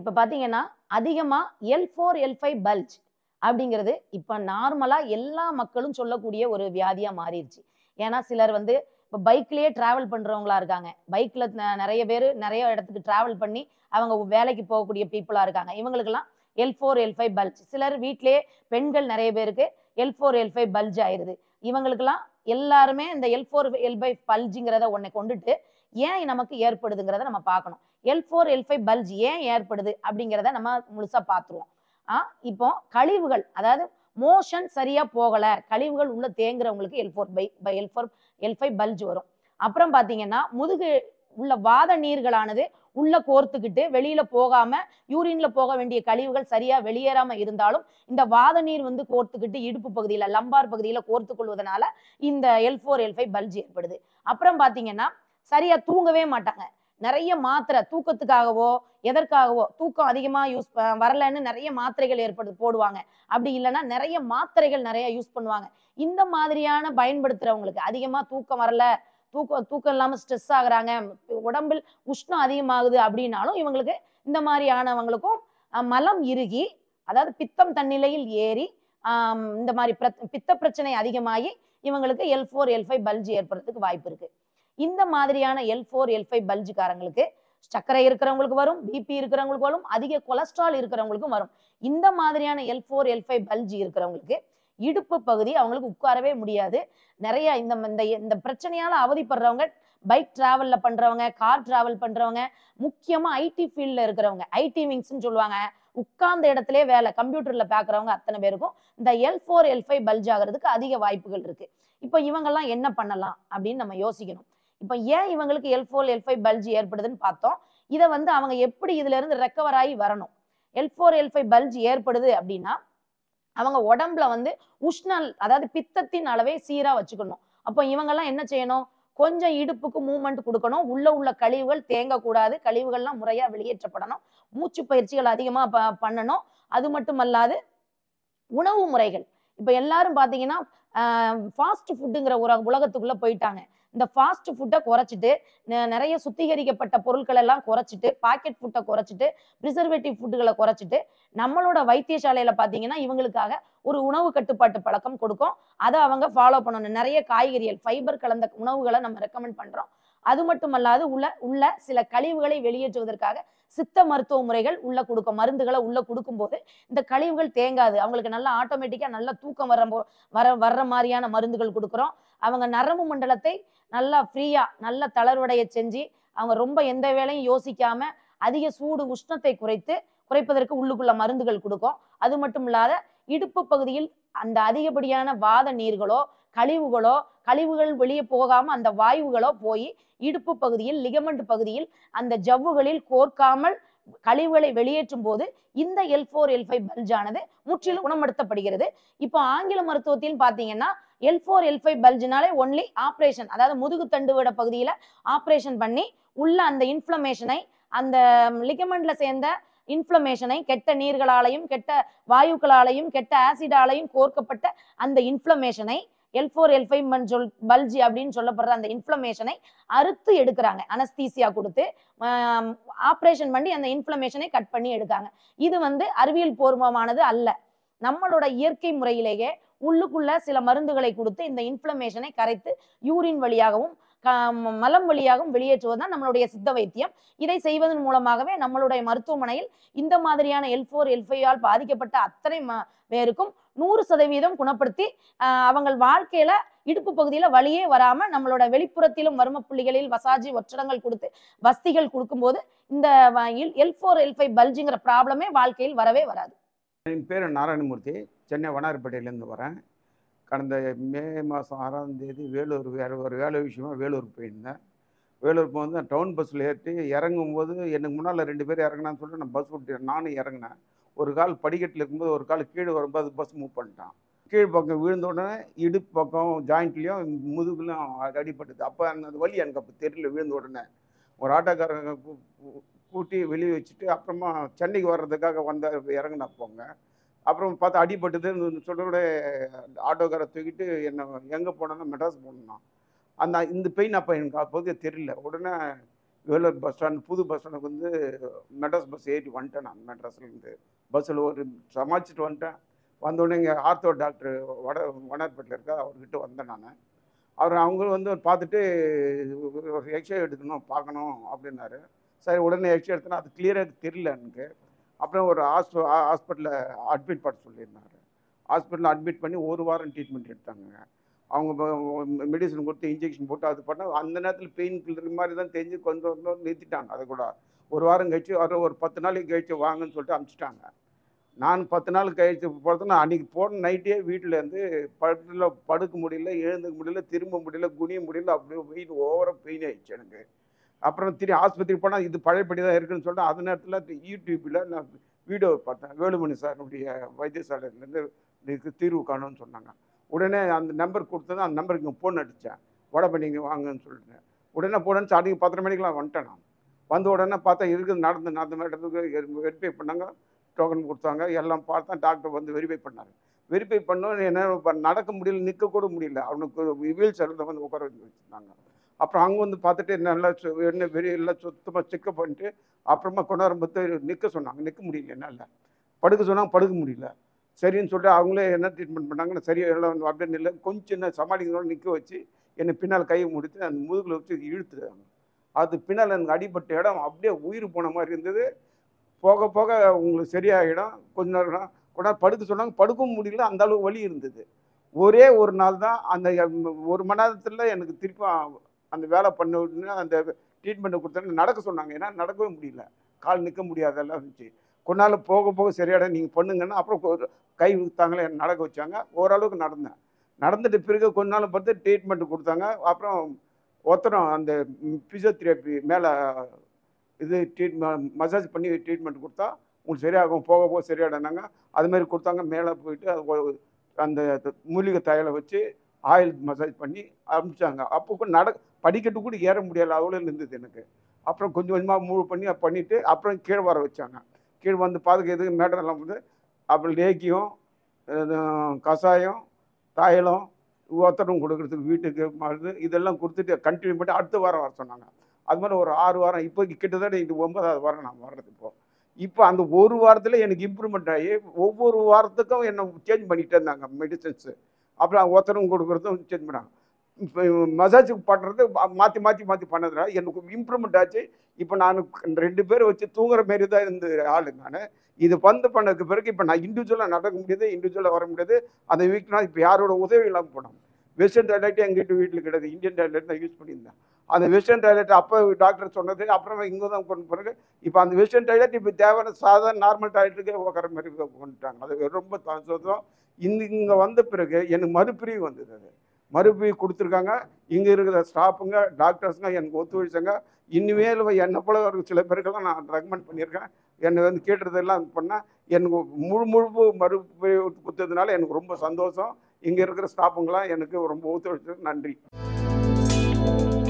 இப்போ பார்த்தீங்கன்னா அதிகமாக L four L five bulge அப்படிங்கிறது இப்போ நார்மலாக எல்லா மக்களும் சொல்லக்கூடிய ஒரு வியாதியாக மாறிடுச்சு ஏன்னா சிலர் வந்து இப்போ பைக்லேயே ட்ராவல் பண்ணுறவங்களா இருக்காங்க பைக்கில் நிறைய பேர் நிறைய இடத்துக்கு ட்ராவல் பண்ணி அவங்க வேலைக்கு போகக்கூடிய பீப்புளாக இருக்காங்க இவங்களுக்கெல்லாம் L four L five bulge சிலர் வீட்டிலேயே பெண்கள் நிறைய பேருக்கு L four L five bulge ஆயிடுது இவங்களுக்கெல்லாம் எல்லாருமே இந்த எல் ஃபோர் எல் ஃபைவ் பல்ஜுங்கிறத ஒன்றை கொண்டுட்டு ஏன் நமக்கு ஏற்படுதுங்கிறத நம்ம பார்க்கணும் L four L five bulge ஏன் ஏற்படுது அப்படிங்கிறத நம்ம முழுசா பார்த்துருவோம் ஆ இப்போ கழிவுகள் அதாவது மோஷன் சரியா போகல கழிவுகள் உள்ள தேங்குறவங்களுக்கு L four by L four L five bulge வரும் அப்புறம் பார்த்தீங்கன்னா முதுகு உள்ள வாத நீர்களானது உள்ள கோர்த்துக்கிட்டு வெளியில போகாம யூரின்ல போக வேண்டிய கழிவுகள் சரியா வெளியேறாம இருந்தாலும் இந்த வாத நீர் வந்து கோர்த்துக்கிட்டு இடுப்பு பகுதியில லம்பார் பகுதியில கோர்த்து கொள்வதனால இந்த L four L five bulge ஏற்படுது அப்புறம் பார்த்தீங்கன்னா சரியா தூங்கவே மாட்டாங்க நிறைய மாத்திரை தூக்கத்துக்காகவோ எதற்காகவோ தூக்கம் அதிகமாக யூஸ் வரலன்னு நிறைய மாத்திரைகள் ஏற்படு போடுவாங்க அப்படி இல்லைன்னா நிறைய மாத்திரைகள் நிறைய யூஸ் பண்ணுவாங்க இந்த மாதிரியான பயன்படுத்துறவங்களுக்கு அதிகமாக தூக்கம் வரல தூக்கம் தூக்கம் இல்லாமல் ஸ்ட்ரெஸ் ஆகுறாங்க உடம்பில் உஷ்ணம் அதிகமாகுது அப்படின்னாலும் இவங்களுக்கு இந்த மாதிரியானவங்களுக்கும் அஹ், மலம் இறுகி அதாவது பித்தம் தன்னிலையில் ஏறி ஆம், இந்த மாதிரி பிர- பித்த பிரச்சனை அதிகமாகி இவங்களுக்கு L four L five bulge ஏற்படுறதுக்கு வாய்ப்பு இருக்கு இந்த மாதிரியான எல் ஃபோர் எல் ஃபைவ் பல்ஜுக்காரங்களுக்கு சர்க்கரை இருக்கிறவங்களுக்கு வரும் பிபி இருக்கிறவங்களுக்கு வரும் அதிக கொலஸ்ட்ரால் இருக்கிறவங்களுக்கும் வரும் இந்த மாதிரியான L four L five bulge இருக்கிறவங்களுக்கு இடுப்பு பகுதி அவங்களுக்கு உட்காரவே முடியாது நிறைய இந்த இந்த இந்த பிரச்சனையால அவதிப்படுறவங்க பைக் டிராவல்ல பண்றவங்க கார் டிராவல் பண்றவங்க முக்கியமா ஐடி ஃபீல்ட்ல இருக்கிறவங்க ஐடி விங்ஸ்னு சொல்லுவாங்க உட்கார்ந்த இடத்துல வேலை கம்ப்யூட்டர்ல பாக்குறவங்க அத்தனை பேருக்கும் இந்த L four L five bulge ஆகிறதுக்கு அதிக வாய்ப்புகள் இருக்கு இப்போ இவங்கெல்லாம் என்ன பண்ணலாம் அப்படின்னு நம்ம யோசிக்கணும் இப்போ ஏன் இவங்களுக்கு L four L five bulge ஏற்படுதுன்னு பார்த்தோம் இதை வந்து அவங்க எப்படி இதுல இருந்து ரெக்கவர் ஆகி வரணும் L four L five bulge ஏற்படுது அப்படின்னா அவங்க உடம்புல வந்து உஷ்ணல் அதாவது பித்தத்தின் அளவை சீரா வச்சுக்கணும் அப்போ இவங்கெல்லாம் என்ன செய்யணும் கொஞ்சம் இடுப்புக்கு மூமெண்ட் கொடுக்கணும் உள்ள உள்ள கழிவுகள் தேங்கக்கூடாது கழிவுகள்லாம் முறையா வெளியேற்றப்படணும் மூச்சு பயிற்சிகள் அதிகமா ப பண்ணணும் அது மட்டும் அல்லாது உணவு முறைகள் இப்போ எல்லாரும் பார்த்தீங்கன்னா ஃபாஸ்ட் ஃபுட்டுங்கிற ஒரு உலகத்துக்குள்ள போயிட்டாங்க இந்த ஃபாஸ்ட் ஃபுட்டை குறைச்சிட்டு நெ- நிறைய சுத்திகரிக்கப்பட்ட பொருட்கள் எல்லாம் குறைச்சிட்டு பாக்கெட் ஃபுட்டை குறைச்சிட்டு ப்ரிசர்வேட்டிவ் ஃபுட்டுகளை குறைச்சிட்டு நம்மளோட வைத்தியசாலையில பார்த்தீங்கன்னா இவங்களுக்காக ஒரு உணவு கட்டுப்பாட்டு பழக்கம் கொடுக்கும் அதை அவங்க ஃபாலோ பண்ணணும் நிறைய காய்கறிகள் ஃபைபர் கலந்த உணவுகளை நம்ம ரெக்கமெண்ட் பண்றோம் அது மட்டுமல்லாது உள்ள உள்ள சில கழிவுகளை வெளியேற்றுவதற்காக சித்த மருத்துவ முறைகள் உள்ள கொடுக்கும் மருந்துகளை உள்ள கொடுக்கும்போது இந்த கழிவுகள் தேங்காது அவங்களுக்கு நல்லா ஆட்டோமேட்டிக்கா நல்ல தூக்கம் வர போ- வர வர்ற மாதிரியான மருந்துகள் கொடுக்குறோம் அவங்க நரம்பு மண்டலத்தை நல்லா ஃப்ரீயா நல்ல தளர்வடைய செஞ்சு அவங்க ரொம்ப எந்த வேலையும் யோசிக்காம அதிக சூடு உஷ்ணத்தை குறைத்து குறைப்பதற்கு உள்ளுக்குள்ள மருந்துகள் கொடுக்கும் அது மட்டும் இல்லாத இடுப்பு பகுதியில் அந்த அதிகப்படியான வாத நீர்களோ கழிவுகளோ கழிவுகள் வெளியே போகாம அந்த வாயுகளோ போய் இடுப்பு பகுதியில் லிகமெண்ட் பகுதியில் அந்த ஜவ்வுகளில் கோர்க்காமல் கழிவுகளை வெளியேற்றும் போது இந்த எல் ஃபோர் எல் ஃபைவ் பல்ஜானது முற்றிலும் குணப்படுத்தப்படுகிறது இப்போ ஆங்கில மருத்துவத்தில் பார்த்தீங்கன்னா எல் ஃபோர் எல் ஃபைவ் பல்ஜினாலே ஒன்லி ஆப்ரேஷன் அதாவது முதுகு தண்டுவட பகுதியில் ஆப்ரேஷன் பண்ணி உள்ள அந்த இன்ஃப்ளமேஷனை அந்த லிகமெண்ட்ல சேர்ந்த இன்ஃப்ளமேஷனை கெட்ட நீர்களாலையும் கெட்ட வாயுக்களாலையும் கெட்ட ஆசிடாலையும் கோர்க்கப்பட்ட அந்த இன்ஃப்ளமேஷனை எல் ஃபோர் எல் ஃபைவ் சொல் பல்ஜி அப்படின்னு சொல்லப்படுற அந்த இன்ஃப்ளமேஷனை அறுத்து எடுக்கிறாங்க அனஸ்தீசியா கொடுத்து ஆப்ரேஷன் பண்ணி அந்த இன்ஃப்ளமேஷனை கட் பண்ணி எடுக்காங்க இது வந்து அறிவியல் பூர்வமானது அல்ல நம்மளோட இயற்கை முறையிலேயே உள்ளுக்குள்ள சில மருந்துகளை கொடுத்து இந்த இன்ஃப்ளமேஷனை கரைத்து யூரின் வழியாகவும் க- ம- மலம் வழியாகவும் வெளியேற்றுவது தான் நம்மளுடைய சித்த வைத்தியம் இதை செய்வதன் மூலமாகவே நம்மளுடைய மருத்துவமனையில் இந்த மாதிரியான எல் ஃபோர் எல் ஆல் பாதிக்கப்பட்ட அத்தனை ம- பேருக்கும் நூறு சதவீதம் குணப்படுத்தி ஆஹ் அவங்கள் வாழ்க்கையில இடுப்பு பகுதியில வலியே வராம நம்மளோட வெளிப்புறத்திலும் வர்ம புள்ளிகளில் வசாஜி ஒற்றடங்கள் கொடுத்து வஸ்திகள் கொடுக்கும்போது இந்த எல் ஃபோர் எல் ஃபைவ் பல்ஜுங்கிற ப்ராப்ளமே வாழ்க்கையில் வரவே வராது என் பேர் நாராயணமூர்த்தி சென்னை வண்ணாரப்பேட்டையிலேருந்து வரேன் கடந்த மே மாதம் ஆறாம் தேதி வேலூர் வேறு ஒரு வேலை விஷயமா வேலூர் போயிருந்தேன் வேலூர் போகும்போது டவுன் பஸ்ஸில் ஏற்றி இறங்கும்போது எனக்கு முன்னால் ரெண்டு பேர் இறங்கினான்னு சொல்லிட்டு நான் பஸ் விட்டு நானும் இறங்கினேன் ஒரு கால் படிக்கட்டில் இருக்கும்போது ஒரு கால் கீழே வரும்போது பஸ் மூவ் பண்ணிட்டான் கீழ் பக்கம் விழுந்த உடனே இடுப்பு பக்கம் ஜாயிண்ட்லேயும் முதுகுலையும் அடி- அடிபட்டது அப்போ அந்த வலி எனக்கு அப்போ தெரியல விழுந்த உடனே ஒரு ஆட்டோக்காரங்க கூ- கூ- கூட்டி வெளியே வச்சுட்டு அப்புறமா சென்னைக்கு வர்றதுக்காக வந்த இறங்கினா போங்க அப்புறம் பார்த்தா அடிபட்டதுன்னு சொல்லிட ஆட்டோக்காரை தூக்கிட்டு என்னை எங்கே போனேன்னா மெட்ராஸ் போனேன்னா அந்த இந்த பெயின் அப்போ எனக்கு அப்போதைக்கு தெரியல உடனே வேலூர் பஸ் ஸ்டாண்ட் புது பஸ் ஸ்டாண்டுக்கு வந்து மெட்ராஸ் பஸ் ஏறி வந்துட்டேன் நான் மெட்ராஸ்லேருந்து பஸ்ஸில் ஒரு சமாளிச்சுட்டு வந்துட்டேன் வந்தோடனே இங்கே ஆர்த்தோ டாக்டர் வட வண்ணார்பேட்டில் இருக்கா அவர்கிட்ட வந்தேன் நான் அவர் அவங்க வந்து பார்த்துட்டு ஒரு எக்ஸ்ரே எடுக்கணும் பார்க்கணும் அப்படின்னாரு சரி உடனே எக்ஸ்ரே எடுத்தேன்னா அது கிளியராக தெரியல எனக்கு அப்புறம் ஒரு ஹாஸ்ப ஹாஸ்பிட்டலில் அட்மிட் பண்ண சொல்லியிருந்தாரு ஹாஸ்பிட்டலில் அட்மிட் பண்ணி ஒரு வாரம் ட்ரீட்மெண்ட் எடுத்தாங்க அவங்க மெடிசன் கொடுத்து இன்ஜெக்ஷன் போட்டு அது பண்ண அந்த நேரத்தில் பெயின் கில்லர் மாதிரி தான் தெரிஞ்சு கொஞ்சம் கொஞ்சம் நிறுத்திட்டாங்க அதை கூட ஒரு வாரம் கழிச்சு ஒரு ஒரு பத்து நாளைக்கு கழிச்சு வாங்கன்னு சொல்லிட்டு அனுப்பிச்சிட்டாங்க நான் பத்து நாள் கழிச்சு போகிறது நான் அன்றைக்கி போன நைட்டே வீட்டிலேருந்து படுத்துல படுக்க முடியல எழுந்துக்க முடியல திரும்ப முடியல குனிய முடியல அப்படியே வெயிட் ஓவராக பெயின் ஆயிடுச்சு எனக்கு அப்புறம் திரும்பி ஆஸ்பத்திரி போனால் இது பழையபடி தான் இருக்குன்னு சொல்லிட்டு அந்த நேரத்தில் யூடியூப்பில் நான் வீடியோ பார்த்தேன் வேலுமணி சாருடைய வைத்தியசாலையிலேருந்து இதுக்கு தீர்வு காணும்னு சொன்னாங்க உடனே அந்த நம்பர் கொடுத்தது அந்த நம்பருக்கு ஃபோன் அடித்தேன் வடபண்ணிங்க வாங்கன்னு சொல்லிட்டு உடனே போனேன்னு சாட்டிங் பத்தரை மணிக்கெலாம் வந்துட்டேன் நான் வந்த உடனே பார்த்தா இருக்குது நடந்து நடந்த இடத்துக்கு வெரிஃபை பண்ணாங்க டோக்கன் கொடுத்தாங்க எல்லாம் பார்த்தா டாக்டர் வந்து வெரிஃபை பண்ணார் வெரிஃபை பண்ணோம் என்ன ப- நடக்க முடியல நிற்க கூட முடியல அவனுக்கு வீல் சேரில் வந்து உட்கார வச்சு வச்சுருந்தாங்க அப்புறம் அங்கே வந்து பார்த்துட்டு நல்லா சு- என்ன வெறி எல்லாம் சுத்தமாக செக்கப் பண்ணிட்டு அப்புறமா கொண்டாரம்பத்து நிற்க சொன்னாங்க நிற்க முடியல என்னால் படுக்க சொன்னாங்க படுக்க முடியல சரின்னு சொல்லிட்டு அவங்களே என்ன ட்ரீட்மெண்ட் பண்ணாங்க சரி எல்லாம் வந்து அப்படியே நில்ல கொஞ்சம் என்ன சமாளிக்கணும் நிற்க வச்சு என்னை பின்னால் கையை முடித்து அந்த முதுகில் வச்சு இழுத்துட்டாங்க அது பின்னால் எனக்கு அடிபட்ட இடம் அப்படியே உயிர் போன மாதிரி இருந்தது போக போக உங்களுக்கு சரியாயிடும் கொஞ்ச நேரம் கூட படுக்க சொன்னாங்க படுக்கவும் முடியல அந்த அளவு வலி இருந்தது ஒரே ஒரு நாள் தான் அந்த எம், ஒரு மணி நேரத்தில் எனக்கு திருப்பி அந்த வேலை பண்ண உடனே அந்த ட்ரீட்மெண்ட் கொடுத்தாங்க நடக்க சொன்னாங்க ஏன்னா நடக்கவே முடியல கால் நிற்க முடியாதெல்லாம் இருந்துச்சு கொஞ்ச நாள் போக போக சரியாட நீங்கள் பண்ணுங்கன்னா அப்புறம் கொ- கை வித்தாங்களே என்னை நடக்க வச்சாங்க ஓரளவுக்கு நடந்தேன் நடந்துட்டு பிறகு கொஞ்ச நாள் பார்த்து ட்ரீட்மெண்ட் கொடுத்தாங்க அப்புறம் ஒருத்தரம் அந்த ஃபிசியோதெரப்பி மேலே இது ட்ரீட்மெண்ட் மசாஜ் பண்ணி ட்ரீட்மெண்ட் கொடுத்தா உங்களுக்கு சரியாகும் போக போக சரியாடனாங்க அது மாதிரி கொடுத்தாங்க மேலே போயிட்டு அது ஒரு- அந்த த- மூலிகை தையலை வச்சு ஆயில் மசாஜ் பண்ணி அனுப்பிச்சாங்க அப்போ கூட நட படிக்கட்டு கூட ஏற முடியல அவ்வளோ இருந்தது எனக்கு அப்புறம் கொஞ்சம் கொஞ்சமாக மூவ் பண்ணி அதை பண்ணிவிட்டு அப்புறம் கீழே வர வச்சாங்க கீழே வந்து பாதுக்கு எதுக்கு மேட்டரெல்லாம் வந்து அப்புறம் லேக்கியம் இது, கஷாயம் தைலம் ஒத்தடம் கொடுக்கறதுக்கு வீட்டுக்கு மருந்து இதெல்லாம் கொடுத்துட்டு கண்டினியூ பண்ணி அடுத்த வாரம் வர சொன்னாங்க அது மாதிரி ஒரு ஆறு வாரம் இப்போ கிட்டத்தட்ட இது ஒன்பதாவது வாரம் நான் வர்றது இப்போ இப்போ அந்த ஒரு வாரத்தில் எனக்கு இம்ப்ரூவ்மெண்ட் ஆகி ஒவ்வொரு வாரத்துக்கும் என்ன சேஞ்ச் பண்ணிகிட்டே இருந்தாங்க மெடிசன்ஸு அப்புறம் ஒத்தடம் கொடுக்குறதும் சேஞ்ச் பண்ணாங்க இப்போ மசாஜ் பண்ணுறது மாற்றி மாற்றி மாற்றி பண்ணதுனால எனக்கு இம்ப்ரூவ்மெண்ட் ஆச்சு இப்போ நான் ரெண்டு பேர் வச்சு தூங்குற மாரி தான் இருந்த ஆளு நான் இது வந்து பண்ணதுக்கு பிறகு இப்போ நான் இண்டிவிஜுவலாக நடக்க முடியாது இண்டிவிஜுவலாக வர முடியாது அந்த வீக்னா இப்போ யாரோட உதவி இல்லாமல் போனோம் வெஸ்டர்ன் டாய்லெட் எங்கிட்ட வீட்டில் கிடையாது இந்தியன் டாய்லெட் தான் யூஸ் பண்ணியிருந்தேன் அந்த வெஸ்டர்ன் டாய்லெட் அப்போ டாக்டர் சொன்னது அப்புறமா இங்கே தான் கொண்டு பிறகு இப்போ அந்த வெஸ்டர்ன் டாய்லெட் இப்போ தேவையான சாதாரண நார்மல் டாய்லெட்டுக்கே உட்கார மாதிரி கொண்டுட்டாங்க அது ரொம்ப சந்தோஷம் இந்த இங்கே வந்த பிறகு எனக்கு மறுபிரிவு வந்தது அது மறுபிரிவு கொடுத்துருக்காங்க இங்கே இருக்கிற ஸ்டாஃபுங்க டாக்டர்ஸுங்க எனக்கு ஒத்துழைச்சாங்க இனிமேல் என்னை போல ஒரு சில பேருக்கெல்லாம் நான் ரெக்கமெண்ட் பண்ணியிருக்கேன் என்னை வந்து கேட்டதெல்லாம் பண்ணால் எனக்கு முழு முழு மறுபிரிவு கொடுத்ததுனால எனக்கு ரொம்ப சந்தோஷம் இங்கே இருக்கிற ஸ்டாஃபுங்களாம் எனக்கு ரொம்ப ஒத்துழைச்சது நன்றி